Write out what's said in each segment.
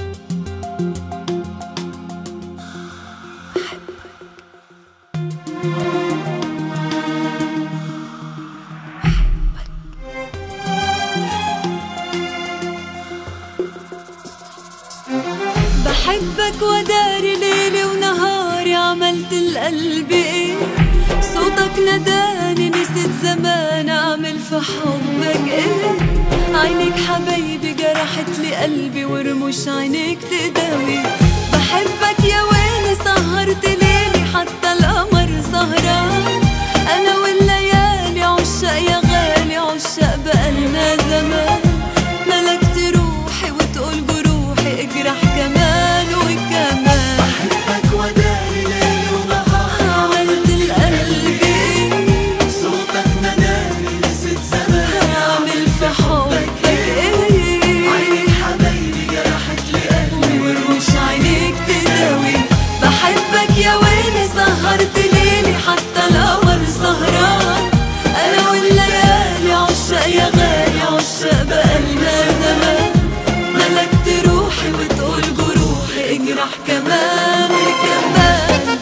بحبك وداري ليلي ونهاري عملت القلب ايه صوتك نداني نسيت زمان اعمل في حبك ايه عينك حبايبي جرحت لي قلبي ورموش عينيك تداوي بحبك يا ويلي سهرت ليلي حتى القمر سهران انا والليالي عشاق يا غالي عشاق بقالنا زمان ملكت روحي وتقول جروحي اجرح كمان وكمان بحبك وداري ليل ونهار عملت القلب إيه؟ صوتك نداني نسيت زمان اعمل في حبك ايه عينيك حبايبي جرحت لي قلبي ورموش عينيك تداوي بحبك يا ويلي سهرت ليلي حتى القمر سهران انا والليالي عشاق يا غالي عشاق بقالنا زمان ملكت روحي وتقول جروحي اجرح كمان كمان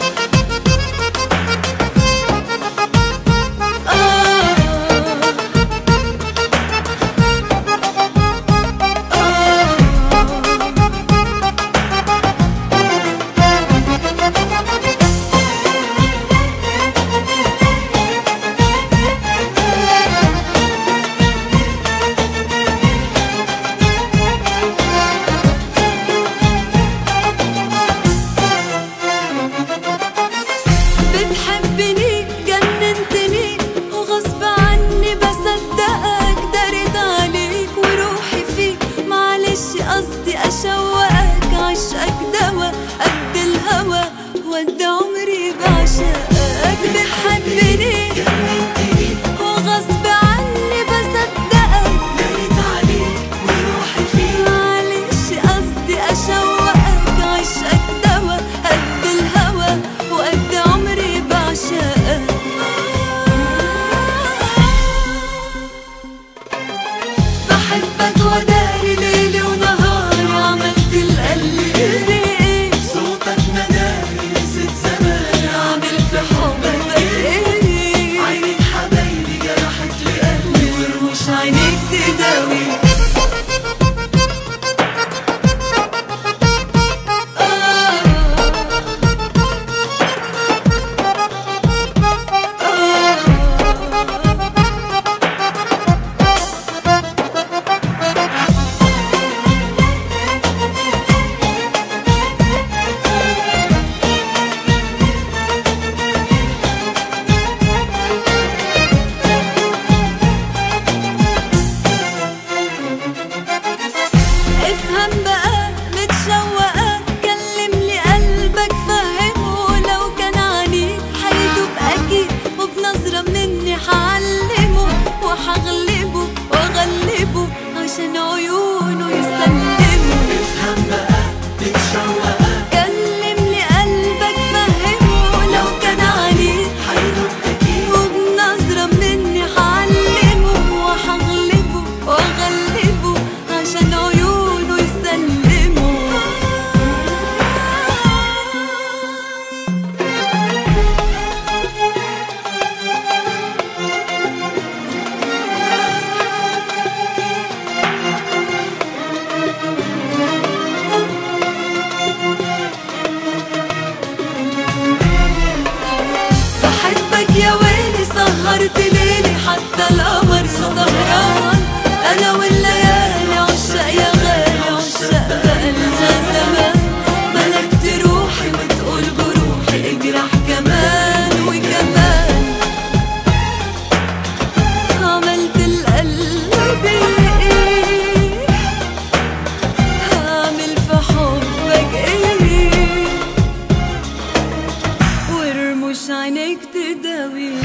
بتحبني جننتني وغصب عني بصدقك دارت عليك وروحي فيك معلش قصدي اشوقك عشقك دوا قد الهوى ود عمري بعشقك بتحبني جننتني وغصب عني بصدقك دارت عليك وروحي فيك معلش قصدي اشوقك عشقك دوا قد الهوى وقد عمري بعشقك بحبك وداري ليلي ونهاري عملت القلب ايه صوتك نداني نسيت زمان اعمل في حبك ايه عينيك حبايبي جرحت لي قلبي ورموش عينيك تداوي افهم بقى متشوقة كلم لي قلبك فهمه لو كان عنيد هيدوب أكيد وبنظرة مني هعلمه وهغلبه وأغلبه عشان عيونه يسلموا افهم بقى تتشوق كلم لي قلبك فهمه لو كان عنيد هيدوب اكيد وبنظرة مني هعلمه وهغلبه وأغلبه عشان عيونه يسلموا بحبك يا ويلي سهرت ليلي حتى القمر سهران انا والليالي عشاق يا غالي عشاق بقالنا زمان ملكت روحي وتقول جروحي اجرح كمان وكمان عملت القلب ايه هعمل في حبك ايه ورموش عينيك تداوي